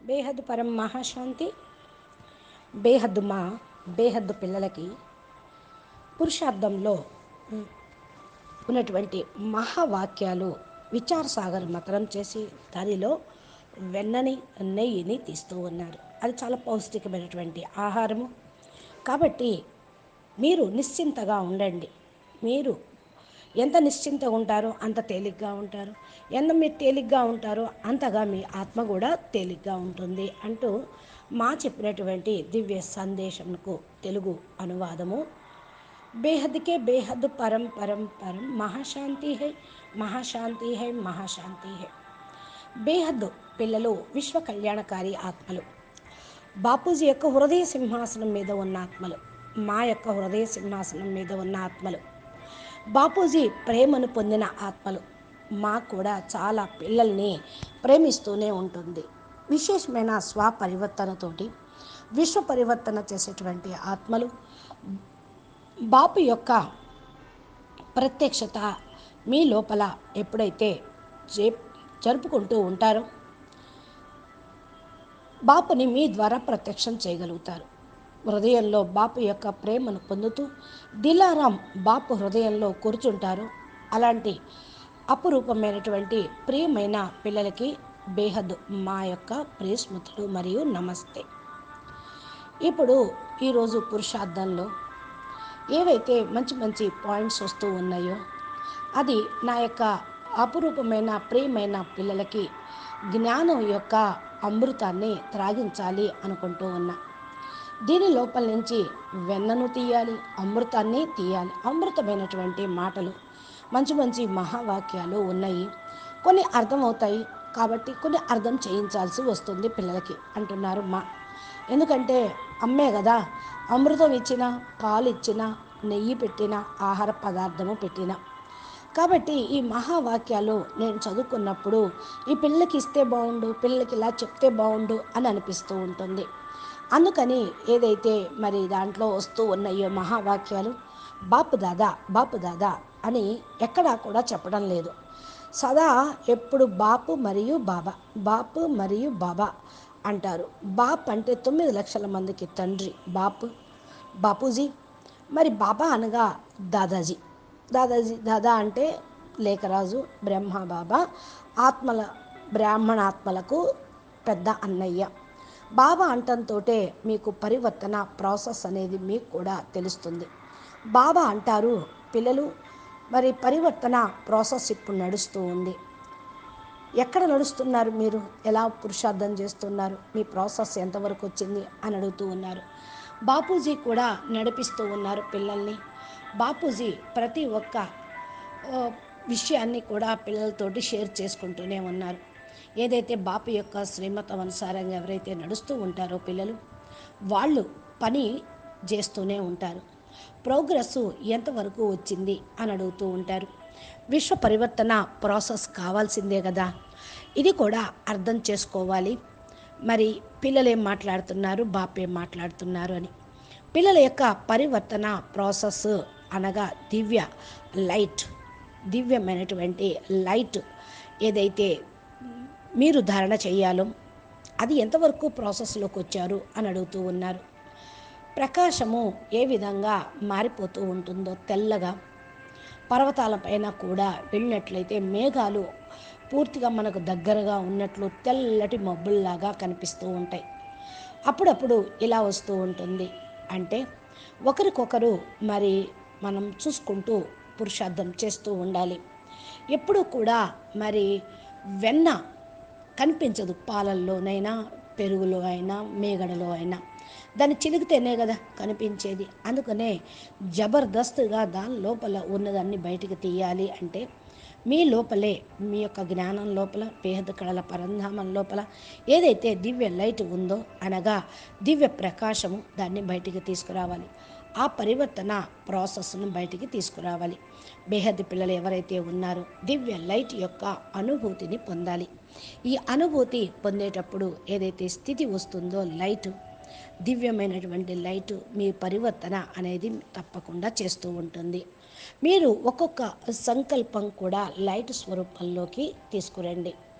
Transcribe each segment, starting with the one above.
బేహద్ పరం మహాశాంతి బేహద్దు మా బేహద్దు పిల్లలకి పురుషార్థంలో ఉన్నటువంటి మహావాక్యాలు విచార సాగర్ మతనం చేసి దానిలో వెన్నని నెయ్యిని తీస్తూ ఉన్నారు అది చాలా పౌష్టికమైనటువంటి ఆహారము కాబట్టి మీరు నిశ్చింతగా ఉండండి మీరు ఎంత నిశ్చింతగా ఉంటారో అంత తేలిగ్గా ఉంటారు ఎంత మీరు తేలిగ్గా ఉంటారో అంతగా మీ ఆత్మ కూడా తేలిగ్గా ఉంటుంది అంటూ మా చెప్పినటువంటి దివ్య సందేశంకు తెలుగు అనువాదము బేహద్కే బేహద్ పరం పరం పరం మహాశాంతి హై మహాశాంతి హై మహాశాంతి హై బేహద్ పిల్లలు విశ్వ కళ్యాణకారి ఆత్మలు బాపూజీ యొక్క హృదయ సింహాసనం మీద ఉన్న ఆత్మలు మా యొక్క హృదయ సింహాసనం మీద ఉన్న ఆత్మలు బాపూజీ ప్రేమను పొందిన ఆత్మలు మా కూడా చాలా పిల్లల్ని ప్రేమిస్తూనే ఉంటుంది విశేషమైన స్వపరివర్తనతోటి విశ్వ పరివర్తన చేసేటువంటి ఆత్మలు బాపు యొక్క ప్రత్యక్షత మీ లోపల ఎప్పుడైతే జే జరుపుకుంటూ ఉంటారో బాపుని మీ ద్వారా ప్రత్యక్షం చేయగలుగుతారు హృదయంలో బాపు యొక్క ప్రేమను పొందుతూ దిలారాం బాపు హృదయంలో కూర్చుంటారు అలాంటి అపురూపమైనటువంటి ప్రియమైన పిల్లలకి బేహద్ మా యొక్క ప్రియ స్మృతులు మరియు నమస్తే ఇప్పుడు ఈరోజు పురుషార్థంలో ఏవైతే మంచి మంచి పాయింట్స్ వస్తూ ఉన్నాయో అది నా యొక్క అపురూపమైన ప్రియమైన పిల్లలకి జ్ఞానం యొక్క అమృతాన్ని త్రాగించాలి అనుకుంటూ ఉన్నా దీని లోపల నుంచి వెన్నను తీయాలి అమృతాన్ని తీయాలి అమృతమైనటువంటి మాటలు మంచి మంచి మహావాక్యాలు ఉన్నాయి కొన్ని అర్థమవుతాయి కాబట్టి కొన్ని అర్థం చేయించాల్సి వస్తుంది పిల్లలకి అంటున్నారు మా ఎందుకంటే అమ్మే కదా అమృతం ఇచ్చిన పాలు ఇచ్చిన నెయ్యి పెట్టిన ఆహార పదార్థము పెట్టిన కాబట్టి ఈ మహావాక్యాలు నేను చదువుకున్నప్పుడు ఈ పిల్లలకి ఇస్తే బాగుండు పిల్లలకి ఇలా చెప్తే బాగుండు అని అనిపిస్తూ ఉంటుంది అందుకని ఏదైతే మరి దాంట్లో వస్తూ ఉన్నాయో మహావాక్యాలు బాపు దాదా బాపు దాదా అని ఎక్కడా కూడా చెప్పడం లేదు సదా ఎప్పుడు బాపు మరియు బాబా బాపు మరియు బాబా అంటారు బాప్ అంటే తొమ్మిది లక్షల మందికి తండ్రి బాపు బాపూజీ మరి బాబా అనగా దాదాజీ దాదాజీ దాదా అంటే లేఖరాజు బ్రహ్మ బాబా ఆత్మల బ్రాహ్మణాత్మలకు పెద్ద అన్నయ్య బాబా అంటంతో మీకు పరివర్తన ప్రాసెస్ అనేది మీకు కూడా తెలుస్తుంది బాబా అంటారు పిల్లలు మరి పరివర్తన ప్రాసెస్ ఇప్పుడు నడుస్తూ ఉంది ఎక్కడ నడుస్తున్నారు మీరు ఎలా పురుషార్థం చేస్తున్నారు మీ ప్రాసెస్ ఎంతవరకు వచ్చింది అని అడుగుతూ ఉన్నారు బాపూజీ కూడా నడిపిస్తూ ఉన్నారు పిల్లల్ని బాపూజీ ప్రతి ఒక్క విషయాన్ని కూడా పిల్లలతోటి షేర్ చేసుకుంటూనే ఉన్నారు ఏదైతే బాపు యొక్క శ్రీమతం అనుసారంగా ఎవరైతే నడుస్తూ ఉంటారో పిల్లలు వాళ్ళు పని చేస్తూనే ఉంటారు ప్రోగ్రెస్ ఎంతవరకు వచ్చింది అని అడుగుతూ ఉంటారు విశ్వ పరివర్తన ప్రాసెస్ కావాల్సిందే కదా ఇది కూడా అర్థం చేసుకోవాలి మరి పిల్లలు ఏం మాట్లాడుతున్నారు బాపు ఏం మాట్లాడుతున్నారు అని పిల్లల యొక్క పరివర్తన ప్రాసెస్ అనగా దివ్య లైట్ దివ్యమైనటువంటి లైట్ ఏదైతే మీరు ధారణ చేయాలో అది ఎంతవరకు ప్రాసెస్లోకి వచ్చారు అని అడుగుతూ ఉన్నారు ప్రకాశము ఏ విధంగా మారిపోతూ ఉంటుందో తెల్లగా పర్వతాలపైన కూడా వెళ్ళినట్లయితే మేఘాలు పూర్తిగా మనకు దగ్గరగా ఉన్నట్లు తెల్లటి మబ్బుల్లాగా కనిపిస్తూ ఉంటాయి అప్పుడప్పుడు ఇలా వస్తూ ఉంటుంది అంటే ఒకరికొకరు మరి మనం చూసుకుంటూ పురుషార్థం చేస్తూ ఉండాలి ఎప్పుడూ కూడా మరి వెన్న కనిపించదు పాలల్లోనైనా పెరుగులో అయినా మేగడలో అయినా దాన్ని చిలికితేనే కదా కనిపించేది అందుకనే జబర్దస్త్గా దాని లోపల ఉన్నదాన్ని బయటికి తీయాలి అంటే మీ లోపలే మీ యొక్క జ్ఞానం లోపల పేద కళల పరంధామం లోపల ఏదైతే దివ్య లైట్ ఉందో అనగా దివ్య ప్రకాశము దాన్ని బయటికి తీసుకురావాలి ఆ పరివర్తన ప్రాసెస్ను బయటికి తీసుకురావాలి బేహద్ పిల్లలు ఎవరైతే ఉన్నారో దివ్య లైట్ యొక్క అనుభూతిని పొందాలి ఈ అనుభూతి పొందేటప్పుడు ఏదైతే స్థితి వస్తుందో లైట్ దివ్యమైనటువంటి లైట్ మీ పరివర్తన అనేది తప్పకుండా చేస్తూ ఉంటుంది మీరు ఒక్కొక్క సంకల్పం కూడా లైట్ స్వరూపంలోకి తీసుకురండి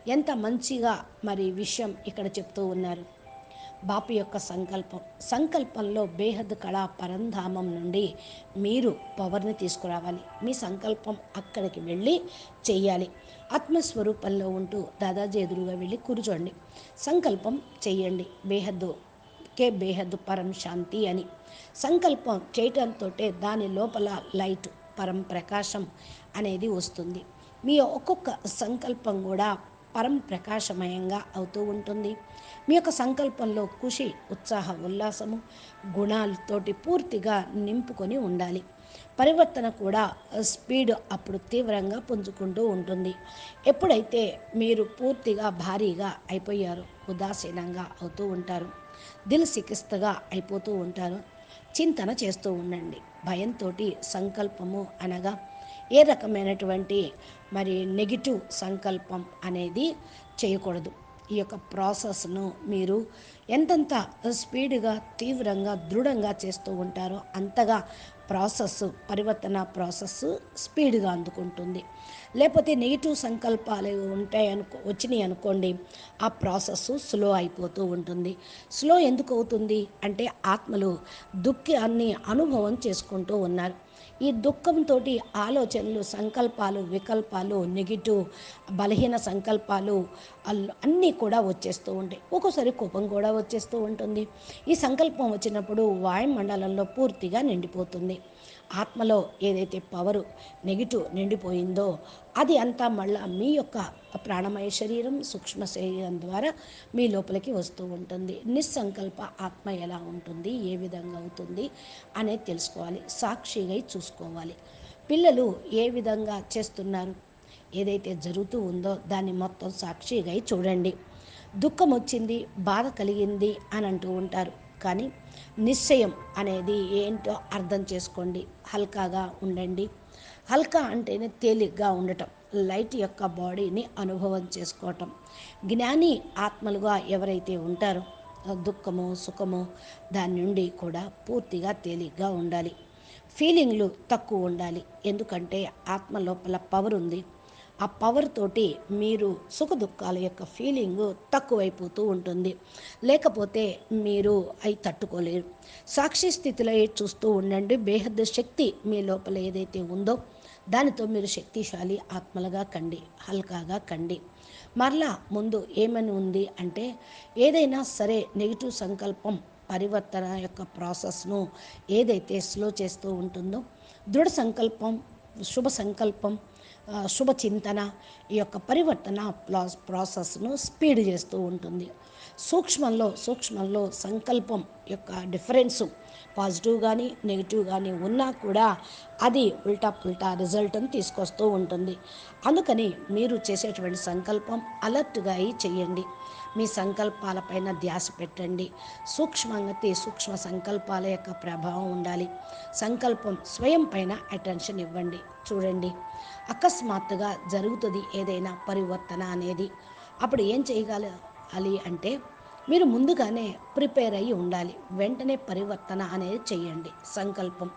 ఎంత మంచిగా మరి విషయం ఇక్కడ చెప్తూ ఉన్నారు బాపు యొక్క సంకల్పం సంకల్పంలో బేహద్ కళా పరంధామం నుండి మీరు పవర్ని తీసుకురావాలి మీ సంకల్పం అక్కడికి వెళ్ళి చెయ్యాలి ఆత్మస్వరూపంలో ఉంటూ దాదాజీ ఎదురుగా వెళ్ళి కూర్చోండి సంకల్పం చెయ్యండి బేహద్దు కే బేహద్దు పరం శాంతి అని సంకల్పం చేయటంతో దాని లోపల లైట్ పరం ప్రకాశం అనేది వస్తుంది మీ ఒక్కొక్క సంకల్పం కూడా పరం ప్రకాశమయంగా అవుతూ ఉంటుంది మీ యొక్క సంకల్పంలో ఖుషి ఉత్సాహ ఉల్లాసము గుణాలతోటి పూర్తిగా నింపుకొని ఉండాలి పరివర్తన కూడా స్పీడ్ అప్పుడు తీవ్రంగా పుంజుకుంటూ ఉంటుంది ఎప్పుడైతే మీరు పూర్తిగా భారీగా అయిపోయారో ఉదాసీనంగా అవుతూ ఉంటారు దిల్ సికిస్తగా అయిపోతూ ఉంటారు చింతన చేస్తూ ఉండండి భయంతో సంకల్పము అనగా ఏ రకమైనటువంటి మరి నెగిటివ్ సంకల్పం అనేది చేయకూడదు ఈ యొక్క ప్రాసెస్ను మీరు ఎంతెంత స్పీడ్గా తీవ్రంగా దృఢంగా చేస్తూ ఉంటారో అంతగా ప్రాసెస్ పరివర్తన ప్రాసెస్ స్పీడ్గా అందుకుంటుంది లేకపోతే నెగిటివ్ సంకల్పాలు ఉంటాయి అనుకో వచ్చినాయి అనుకోండి ఆ ప్రాసెస్ స్లో అయిపోతూ ఉంటుంది స్లో ఎందుకు అవుతుంది అంటే ఆత్మలు దుఃఖాన్ని అనుభవం చేసుకుంటూ ఉన్నారు ఈ దుఃఖంతో ఆలోచనలు సంకల్పాలు వికల్పాలు నెగిటివ్ బలహీన సంకల్పాలు అల్- అన్నీ కూడా వచ్చేస్తూ ఉంటాయి ఒక్కోసారి కోపం కూడా వచ్చేస్తూ ఉంటుంది ఈ సంకల్పం వచ్చినప్పుడు వాయుమండలంలో పూర్తిగా నిండిపోతుంది ఆత్మలో ఏదైతే పవరు నెగిటివ్ నిండిపోయిందో అది అంతా మళ్ళా మీ యొక్క ప్రాణమయ శరీరం సూక్ష్మ శరీరం ద్వారా మీ లోపలికి వస్తూ ఉంటుంది నిస్సంకల్ప ఆత్మ ఎలా ఉంటుంది ఏ విధంగా అవుతుంది అనేది తెలుసుకోవాలి సాక్షిగా చూసుకోవాలి పిల్లలు ఏ విధంగా చేస్తున్నారు ఏదైతే జరుగుతూ ఉందో దాన్ని మొత్తం సాక్షిగా చూడండి దుఃఖం వచ్చింది బాధ కలిగింది అని అంటూ ఉంటారు కానీ నిశ్చయం అనేది ఏంటో అర్థం చేసుకోండి హల్కాగా ఉండండి హల్కా అంటేనే తేలిగ్గా ఉండటం లైట్ యొక్క బాడీని అనుభవం చేసుకోవటం జ్ఞాని ఆత్మలుగా ఎవరైతే ఉంటారో ఆ దుఃఖము సుఖము దాని నుండి కూడా పూర్తిగా తేలిగ్గా ఉండాలి ఫీలింగ్లు తక్కువ ఉండాలి ఎందుకంటే ఆత్మ లోపల పవర్ ఉంది ఆ పవర్ తోటి మీరు సుఖ దుఃఖాల యొక్క ఫీలింగ్ తక్కువైపోతూ ఉంటుంది లేకపోతే మీరు అవి తట్టుకోలేరు సాక్షి స్థితిలో చూస్తూ ఉండండి బేహద్ శక్తి మీ లోపల ఏదైతే ఉందో దానితో మీరు శక్తిశాలి ఆత్మలుగా కండి హల్కాగా కండి మరలా ముందు ఏమని ఉంది అంటే ఏదైనా సరే నెగిటివ్ సంకల్పం పరివర్తన యొక్క ప్రాసెస్ను ఏదైతే స్లో చేస్తూ ఉంటుందో దృఢ సంకల్పం శుభ సంకల్పం ఆ, శుభ చింతన ఈ యొక్క పరివర్తన ప్లాస్ ప్రాసెస్ను స్పీడ్ చేస్తూ ఉంటుంది సూక్ష్మంలో సూక్ష్మంలో సంకల్పం యొక్క డిఫరెన్సు పాజిటివ్ కానీ నెగిటివ్ కానీ ఉన్నా కూడా అది ఉల్టా పుల్టా రిజల్ట్ని తీసుకొస్తూ ఉంటుంది అందుకని మీరు చేసేటువంటి సంకల్పం అలర్ట్గా అయి చేయండి మీ సంకల్పాలపైన ధ్యాస పెట్టండి సూక్ష్మంగతి సూక్ష్మ సంకల్పాల యొక్క ప్రభావం ఉండాలి సంకల్పం స్వయం పైన అటెన్షన్ ఇవ్వండి చూడండి అకస్మాత్తుగా జరుగుతుంది ఏదైనా పరివర్తన అనేది అప్పుడు ఏం చేయగలగాలి అంటే మీరు ముందుగానే ప్రిపేర్ అయ్యి ఉండాలి వెంటనే పరివర్తన అనేది చేయండి సంకల్పం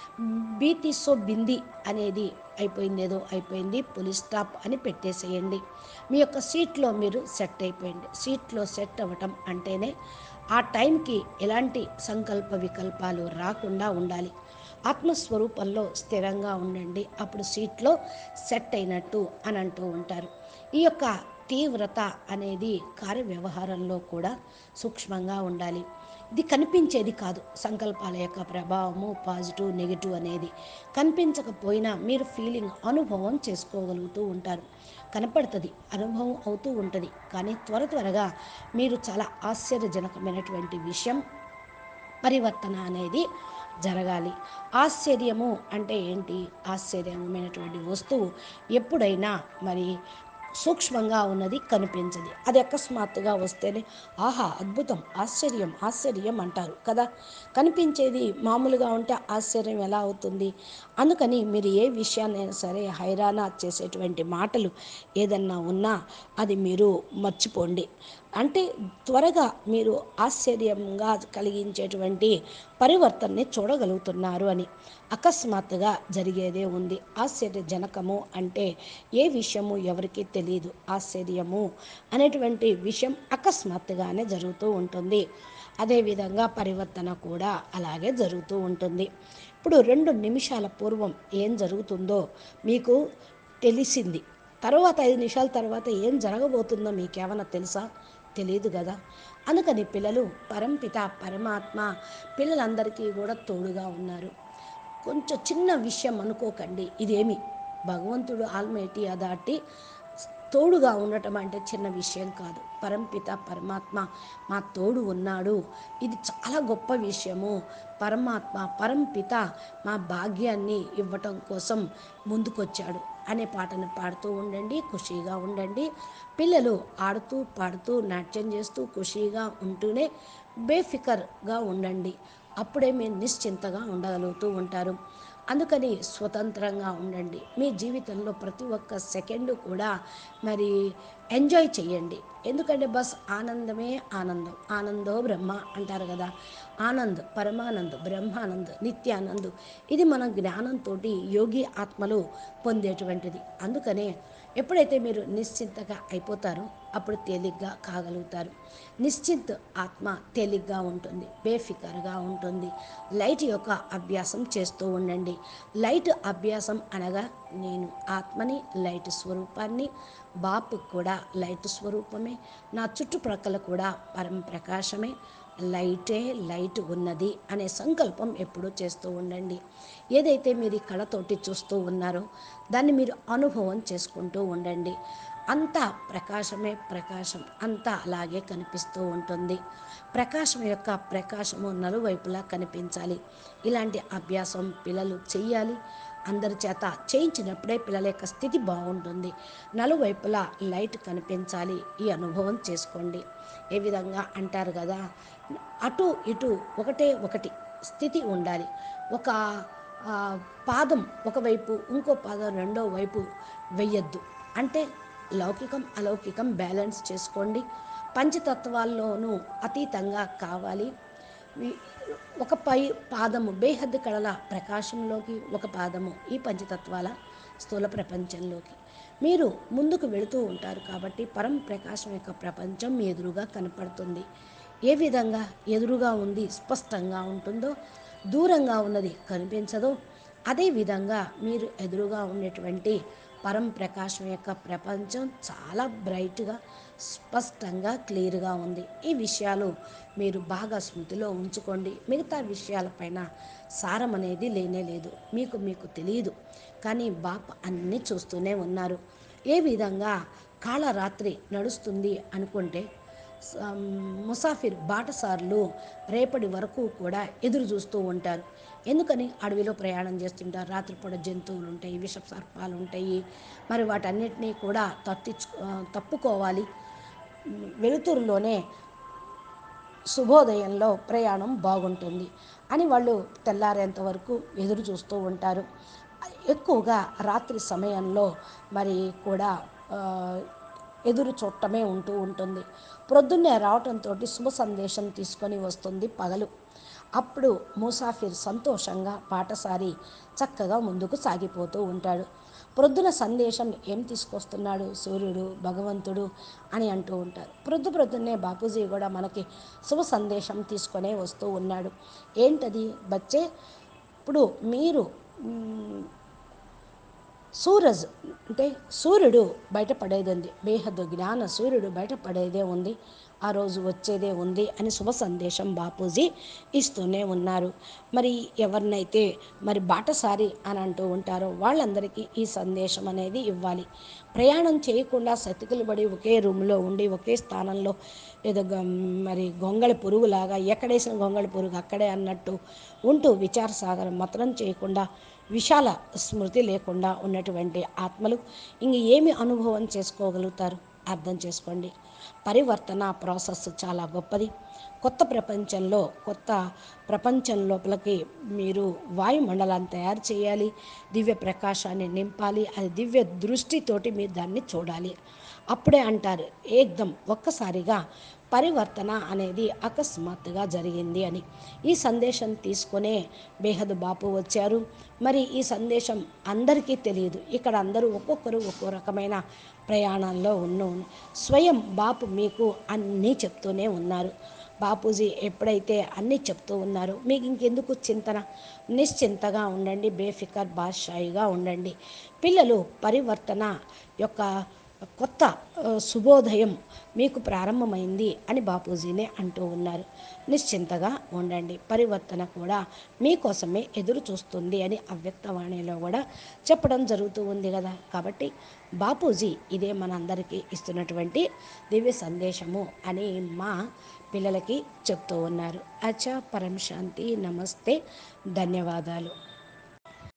బీతి సో బింది అనేది అయిపోయింది ఏదో అయిపోయింది పోలీస్ స్టాప్ అని పెట్టేసేయండి మీ యొక్క సీట్లో మీరు సెట్ అయిపోయింది సీట్లో సెట్ అవ్వటం అంటేనే ఆ టైంకి ఎలాంటి సంకల్ప వికల్పాలు రాకుండా ఉండాలి ఆత్మస్వరూపంలో స్థిరంగా ఉండండి అప్పుడు సీట్లో సెట్ అయినట్టు అని అంటూ ఉంటారు ఈ యొక్క తీవ్రత అనేది కార్యవ్యవహారంలో కూడా సూక్ష్మంగా ఉండాలి ఇది కనిపించేది కాదు సంకల్పాల యొక్క ప్రభావము పాజిటివ్ నెగిటివ్ అనేది కనిపించకపోయినా మీరు ఫీలింగ్ అనుభవం చేసుకోగలుగుతూ ఉంటారు కనపడుతుంది అనుభవం అవుతూ ఉంటుంది కానీ త్వర త్వరగా మీరు చాలా ఆశ్చర్యజనకమైనటువంటి విషయం పరివర్తన అనేది జరగాలి ఆశ్చర్యము అంటే ఏంటి ఆశ్చర్యమైనటువంటి వస్తువు ఎప్పుడైనా మరి సూక్ష్మంగా ఉన్నది కనిపించదు అది అకస్మాత్తుగా వస్తేనే ఆహా అద్భుతం ఆశ్చర్యం ఆశ్చర్యం అంటారు కదా కనిపించేది మామూలుగా ఉంటే ఆశ్చర్యం ఎలా అవుతుంది అందుకని మీరు ఏ విషయాన్నైనా సరే హైరానా చేసేటువంటి మాటలు ఏదన్నా ఉన్నా అది మీరు మర్చిపోండి అంటే త్వరగా మీరు ఆశ్చర్యంగా కలిగించేటువంటి పరివర్తనని చూడగలుగుతున్నారు అని అకస్మాత్తుగా జరిగేదే ఉంది ఆశ్చర్యజనకము అంటే ఏ విషయము ఎవరికి తెలియదు ఆశ్చర్యము అనేటువంటి విషయం అకస్మాత్తుగానే జరుగుతూ ఉంటుంది అదేవిధంగా పరివర్తన కూడా అలాగే జరుగుతూ ఉంటుంది ఇప్పుడు రెండు నిమిషాల పూర్వం ఏం జరుగుతుందో మీకు తెలిసింది తర్వాత ఐదు నిమిషాల తర్వాత ఏం జరగబోతుందో మీకేమైనా తెలుసా తెలియదు కదా అందుకని పిల్లలు పరంపిత పరమాత్మ పిల్లలందరికీ కూడా తోడుగా ఉన్నారు కొంచెం చిన్న విషయం అనుకోకండి ఇదేమి భగవంతుడు ఆల్మేటి అదాటి తోడుగా ఉండటం అంటే చిన్న విషయం కాదు పరంపిత పరమాత్మ మా తోడు ఉన్నాడు ఇది చాలా గొప్ప విషయము పరమాత్మ పరంపిత మా భాగ్యాన్ని ఇవ్వటం కోసం ముందుకొచ్చాడు అనే పాటను పాడుతూ ఉండండి ఖుషీగా ఉండండి పిల్లలు ఆడుతూ పాడుతూ నాట్యం చేస్తూ ఖుషీగా ఉంటూనే బేఫికర్గా ఉండండి అప్పుడే మీరు నిశ్చింతగా ఉండగలుగుతూ ఉంటారు అందుకని స్వతంత్రంగా ఉండండి మీ జీవితంలో ప్రతి ఒక్క సెకండు కూడా మరి ఎంజాయ్ చేయండి ఎందుకంటే బస్ ఆనందమే ఆనందం ఆనందో బ్రహ్మ అంటారు కదా ఆనంద్ పరమానంద్ బ్రహ్మానంద్ నిత్యానంద్ ఇది మన జ్ఞానంతో యోగి ఆత్మలు పొందేటువంటిది అందుకనే ఎప్పుడైతే మీరు నిశ్చింతగా అయిపోతారో అప్పుడు తేలిగ్గా కాగలుగుతారు నిశ్చింత్ ఆత్మ తేలిగ్గా ఉంటుంది బేఫికర్గా ఉంటుంది లైట్ యొక్క అభ్యాసం చేస్తూ ఉండండి లైట్ అభ్యాసం అనగా నేను ఆత్మని లైట్ స్వరూపాన్ని బాపు కూడా లైట్ స్వరూపమే నా చుట్టుప్రక్కల కూడా పరం ప్రకాశమే లైటే లైట్ ఉన్నది అనే సంకల్పం ఎప్పుడూ చేస్తూ ఉండండి ఏదైతే మీరు ఈ కళతోటి చూస్తూ ఉన్నారో దాన్ని మీరు అనుభవం చేసుకుంటూ ఉండండి అంతా ప్రకాశమే ప్రకాశం అంతా అలాగే కనిపిస్తూ ఉంటుంది ప్రకాశం యొక్క ప్రకాశము నలువైపులా కనిపించాలి ఇలాంటి అభ్యాసం పిల్లలు చెయ్యాలి అందరి చేత చేయించినప్పుడే పిల్లల యొక్క స్థితి బాగుంటుంది నలువైపులా లైట్ కనిపించాలి ఈ అనుభవం చేసుకోండి ఏ విధంగా అంటారు కదా అటు ఇటు ఒకటే ఒకటి స్థితి ఉండాలి ఒక ఆ, పాదం ఒకవైపు ఇంకో పాదం రెండో వైపు వెయ్యొద్దు అంటే లౌకికం అలౌకికం బ్యాలెన్స్ చేసుకోండి పంచతత్వాల్లోనూ అతీతంగా కావాలి వి- ఒక పై పాదము బేహద్దు కళల ప్రకాశంలోకి ఒక పాదము ఈ పంచతత్వాల స్థూల ప్రపంచంలోకి మీరు ముందుకు వెళుతూ ఉంటారు కాబట్టి పరం ప్రకాశం యొక్క ప్రపంచం మీ ఎదురుగా కనపడుతుంది ఏ విధంగా ఎదురుగా ఉంది స్పష్టంగా ఉంటుందో దూరంగా ఉన్నది కనిపించదో అదే విధంగా మీరు ఎదురుగా ఉండేటువంటి పరం ప్రకాశం యొక్క ప్రపంచం చాలా బ్రైట్గా స్పష్టంగా క్లియర్గా ఉంది ఈ విషయాలు మీరు బాగా స్మృతిలో ఉంచుకోండి మిగతా విషయాలపైన సారం అనేది లేనే లేదు మీకు మీకు తెలియదు కానీ బాప్ అన్నీ చూస్తూనే ఉన్నారు ఏ విధంగా కాళరాత్రి నడుస్తుంది అనుకుంటే స- ముసాఫిర్ బాటసార్లు రేపటి వరకు కూడా ఎదురు చూస్తూ ఉంటారు ఎందుకని అడవిలో ప్రయాణం చేస్తుంటారు రాత్రిపూట జంతువులు ఉంటాయి విష సర్పాలు ఉంటాయి మరి వాటన్నిటినీ కూడా తప్పించు తప్పుకోవాలి వెలుతురులోనే శుభోదయంలో ప్రయాణం బాగుంటుంది అని వాళ్ళు తెల్లారేంత వరకు ఎదురు చూస్తూ ఉంటారు ఎక్కువగా రాత్రి సమయంలో మరి కూడా ఆ, ఎదురు చూడటమే ఉంటూ ఉంటుంది ప్రొద్దున్నే రావటంతో శుభ సందేశం తీసుకొని వస్తుంది పగలు అప్పుడు ముసాఫిర్ సంతోషంగా పాటసారి చక్కగా ముందుకు సాగిపోతూ ఉంటాడు ప్రొద్దున సందేశం ఏం తీసుకొస్తున్నాడు సూర్యుడు భగవంతుడు అని అంటూ ఉంటారు ప్రొద్దు ప్రొద్దున్నే బాపూజీ కూడా మనకి శుభ సందేశం తీసుకొనే వస్తూ ఉన్నాడు ఏంటది బచ్చే ఇప్పుడు మీరు మ్, సూరజ్ అంటే సూర్యుడు బయటపడేది ఉంది బేహద్దు జ్ఞాన సూర్యుడు బయటపడేదే ఉంది ఆ రోజు వచ్చేదే ఉంది అని శుభ సందేశం బాపూజీ ఇస్తూనే ఉన్నారు మరి ఎవరినైతే మరి బాటసారి అని అంటూ ఉంటారో వాళ్ళందరికీ ఈ సందేశం అనేది ఇవ్వాలి ప్రయాణం చేయకుండా సతికులు పడి ఒకే రూమ్లో ఉండి ఒకే స్థానంలో ఏదో గ- మరి గొంగళి పురుగులాగా ఎక్కడేసిన గొంగళి పురుగు అక్కడే అన్నట్టు ఉంటూ విచార సాగరం మతనం చేయకుండా విశాల స్మృతి లేకుండా ఉన్నటువంటి ఆత్మలు ఇంక ఏమి అనుభవం చేసుకోగలుగుతారు అర్థం చేసుకోండి పరివర్తన ప్రాసెస్ చాలా గొప్పది కొత్త ప్రపంచంలో కొత్త ప్రపంచం లోపలికి మీరు వాయుమండలాన్ని తయారు చేయాలి దివ్య ప్రకాశాన్ని నింపాలి అది దివ్య దృష్టితోటి మీరు దాన్ని చూడాలి అప్పుడే అంటారు ఏకదం ఒక్కసారిగా పరివర్తన అనేది అకస్మాత్తుగా జరిగింది అని ఈ సందేశం తీసుకునే బేహద్ బాపు వచ్చారు మరి ఈ సందేశం అందరికీ తెలియదు ఇక్కడ అందరూ ఒక్కొక్కరు ఒక్కో రకమైన ప్రయాణంలో ఉన్న స్వయం బాపు మీకు అన్నీ చెప్తూనే ఉన్నారు బాపూజీ ఎప్పుడైతే అన్నీ చెప్తూ ఉన్నారో మీకు ఇంకెందుకు చింతన నిశ్చింతగా ఉండండి బేఫికర్ బాద్షాయిగా ఉండండి పిల్లలు పరివర్తన యొక్క కొత్త ఆ, శుభోదయం మీకు ప్రారంభమైంది అని బాపూజీనే అంటూ ఉన్నారు నిశ్చింతగా ఉండండి పరివర్తన కూడా మీకోసమే ఎదురు చూస్తుంది అని అవ్యక్తవాణిలో కూడా చెప్పడం జరుగుతూ ఉంది కదా కాబట్టి బాపూజీ ఇదే మనందరికీ ఇస్తున్నటువంటి దివ్య సందేశము అని మా పిల్లలకి చెప్తూ ఉన్నారు అచ్చా పరం శాంతి నమస్తే ధన్యవాదాలు